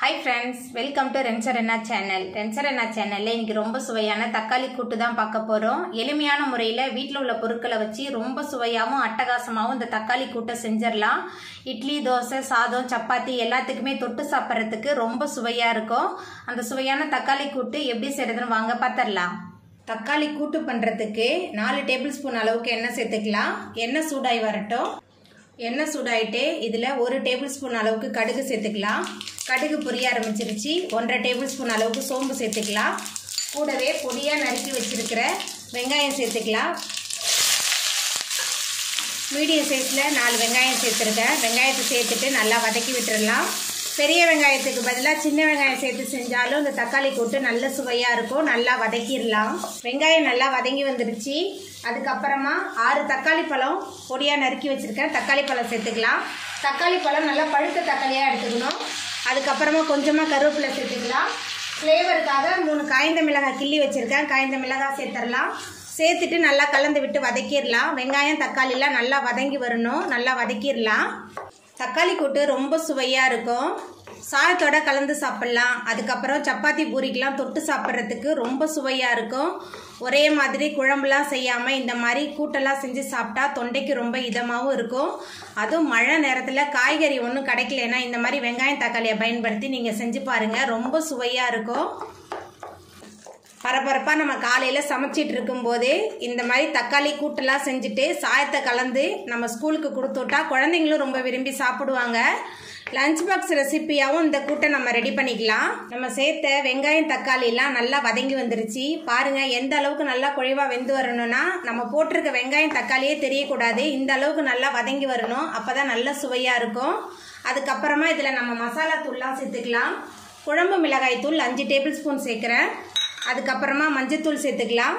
hi friends welcome to ரென்சர் அண்ணா channel ரென்சர் அண்ணா சேனலில் இன்னைக்கு ரொம்ப சுவையான தக்காளி கூட்டு தான் பார்க்க போகிறோம் எளிமையான முறையில் வீட்டில் உள்ள பொருட்களை வச்சு ரொம்ப சுவையாகவும் அட்டகாசமாகவும் இந்த தக்காளி கூட்டை செஞ்சிடலாம் இட்லி தோசை சாதம் சப்பாத்தி எல்லாத்துக்குமே தொட்டு சாப்பிட்றதுக்கு ரொம்ப சுவையாக இருக்கும் அந்த சுவையான தக்காளி கூட்டு எப்படி செய்கிறதுன்னு வாங்க பார்த்துடலாம் தக்காளி கூட்டு பண்ணுறதுக்கு நாலு டேபிள் ஸ்பூன் அளவுக்கு எண்ணெய் சேர்த்துக்கலாம் எண்ணெய் சூடாகி வரட்டும் எண்ணெய் சூடாயிட்டு இதில் ஒரு டேபிள் ஸ்பூன் அளவுக்கு கடுகு சேர்த்துக்கலாம் கடுகு பொரிய ஆரம்பிச்சிருச்சு ஒன்றரை டேபிள் ஸ்பூன் அளவுக்கு சோம்பு சேர்த்துக்கலாம் கூடவே பொடியாக நறுக்கி வச்சிருக்கிற வெங்காயம் சேர்த்துக்கலாம் மீடியம் சைஸில் நாலு வெங்காயம் சேர்த்துருக்கேன் வெங்காயத்தை சேர்த்துட்டு நல்லா வதக்கி விட்டுறலாம் பெரிய வெங்காயத்துக்கு பதிலாக சின்ன வெங்காயம் சேர்த்து செஞ்சாலும் இந்த தக்காளி கூட்டு நல்ல சுவையாக இருக்கும் நல்லா வதக்கிடலாம் வெங்காயம் நல்லா வதங்கி வந்துருச்சு அதுக்கப்புறமா ஆறு தக்காளி பழம் பொடியாக நறுக்கி வச்சுருக்கேன் தக்காளி பழம் சேர்த்துக்கலாம் தக்காளி பழம் நல்லா பழுத்த தக்காளியாக எடுத்துக்கணும் அதுக்கப்புறமா கொஞ்சமாக கருவேப்பிலை சேர்த்துக்கலாம் ஃப்ளேவருக்காக மூணு காய்ந்த மிளகாய் கிள்ளி வச்சுருக்கேன் காய்ந்த மிளகாய் சேர்த்துடலாம் சேர்த்துட்டு நல்லா கலந்து விட்டு வதக்கிடலாம் வெங்காயம் தக்காளிலாம் நல்லா வதங்கி வரணும் நல்லா வதக்கிடலாம் தக்காளி கூட்டு ரொம்ப சுவையாக இருக்கும் சாதத்தோட கலந்து சாப்பிட்லாம் அதுக்கப்புறம் சப்பாத்தி பூரிக்கெலாம் தொட்டு சாப்பிட்றதுக்கு ரொம்ப சுவையாக இருக்கும் ஒரே மாதிரி குழம்புலாம் செய்யாமல் இந்த மாதிரி கூட்டெல்லாம் செஞ்சு சாப்பிட்டா தொண்டைக்கு ரொம்ப இதமாகவும் இருக்கும் அதுவும் மழை நேரத்தில் காய்கறி ஒன்றும் கிடைக்கலனா இந்த மாதிரி வெங்காயம் தக்காளியை பயன்படுத்தி நீங்கள் செஞ்சு பாருங்கள் ரொம்ப சுவையாக இருக்கும் பரபரப்பாக நம்ம காலையில் சமைச்சிட்டு இருக்கும்போதே இந்த மாதிரி தக்காளி கூட்டெல்லாம் செஞ்சுட்டு சாயத்தை கலந்து நம்ம ஸ்கூலுக்கு கொடுத்துட்டா குழந்தைங்களும் ரொம்ப விரும்பி சாப்பிடுவாங்க லஞ்ச் பாக்ஸ் ரெசிப்பியாகவும் இந்த கூட்டை நம்ம ரெடி பண்ணிக்கலாம் நம்ம சேர்த்த வெங்காயம் தக்காளிலாம் நல்லா வதங்கி வந்துருச்சு பாருங்கள் எந்த அளவுக்கு நல்லா குழைவாக வெந்து வரணும்னா நம்ம போட்டிருக்க வெங்காயம் தக்காளியே தெரியக்கூடாது இந்த அளவுக்கு நல்லா வதங்கி வரணும் அப்போ தான் நல்ல சுவையாக இருக்கும் அதுக்கப்புறமா இதில் நம்ம மசாலா தூள்லாம் சேர்த்துக்கலாம் குழம்பு மிளகாய் தூள் அஞ்சு டேபிள் ஸ்பூன் சேர்க்குறேன் அதுக்கப்புறமா மஞ்சத்தூள் சேர்த்துக்கலாம்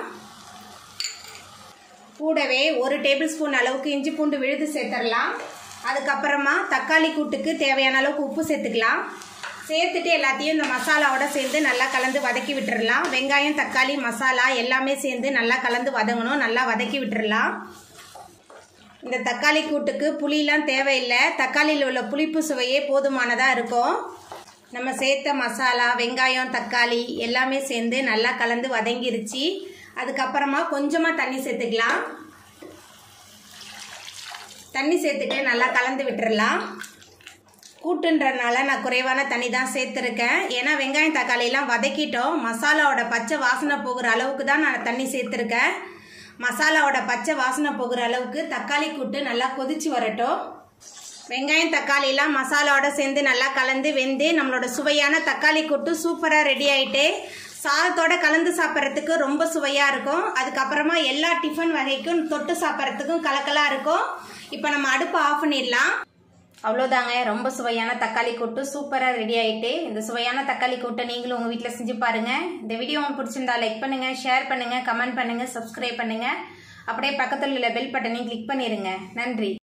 கூடவே ஒரு டேபிள் ஸ்பூன் அளவுக்கு இஞ்சி பூண்டு விழுது சேர்த்துடலாம் அதுக்கப்புறமா தக்காளி கூட்டுக்கு தேவையான அளவுக்கு உப்பு சேர்த்துக்கலாம் சேர்த்துட்டு எல்லாத்தையும் இந்த மசாலாவோட சேர்ந்து நல்லா கலந்து வதக்கி விட்டுறலாம் வெங்காயம் தக்காளி மசாலா எல்லாமே சேர்ந்து நல்லா கலந்து வதங்கணும் நல்லா வதக்கி விட்டுறலாம் இந்த தக்காளி கூட்டுக்கு புளியெலாம் தேவையில்லை தக்காளியில் உள்ள புளிப்பு சுவையே போதுமானதாக இருக்கும் நம்ம சேர்த்த மசாலா வெங்காயம் தக்காளி எல்லாமே சேர்ந்து நல்லா கலந்து வதங்கிருச்சு அதுக்கப்புறமா கொஞ்சமாக தண்ணி சேர்த்துக்கலாம் தண்ணி சேர்த்துட்டு நல்லா கலந்து விட்டுறலாம் கூட்டுன்றனால நான் குறைவான தண்ணி தான் சேர்த்துருக்கேன் ஏன்னா வெங்காயம் தக்காளியெல்லாம் வதக்கிட்டோம் மசாலாவோட பச்சை வாசனை போகிற அளவுக்கு தான் நான் தண்ணி சேர்த்துருக்கேன் மசாலாவோட பச்சை வாசனை போகிற அளவுக்கு தக்காளி கூட்டு நல்லா கொதிச்சு வரட்டும் வெங்காயம் தக்காளிலாம் மசாலாவோட சேர்ந்து நல்லா கலந்து வெந்து நம்மளோட சுவையான தக்காளி கூட்டு சூப்பராக ரெடி ஆகிட்டு சாதத்தோட கலந்து சாப்பிட்றதுக்கு ரொம்ப சுவையாக இருக்கும் அதுக்கப்புறமா எல்லா டிஃபன் வகைக்கும் தொட்டு சாப்பிட்றதுக்கும் கலக்கலாக இருக்கும் இப்போ நம்ம அடுப்பை ஆஃப் பண்ணிடலாம் அவ்வளோதாங்க ரொம்ப சுவையான தக்காளி கூட்டு சூப்பராக ரெடி ஆகிட்டு இந்த சுவையான தக்காளி கூட்டை நீங்களும் உங்கள் வீட்டில் செஞ்சு பாருங்கள் இந்த வீடியோ உங்களுக்கு பிடிச்சிருந்தா லைக் பண்ணுங்கள் ஷேர் பண்ணுங்கள் கமெண்ட் பண்ணுங்கள் சப்ஸ்கிரைப் பண்ணுங்கள் அப்படியே பக்கத்தில் உள்ள பெல் பட்டனையும் கிளிக் பண்ணிடுங்க நன்றி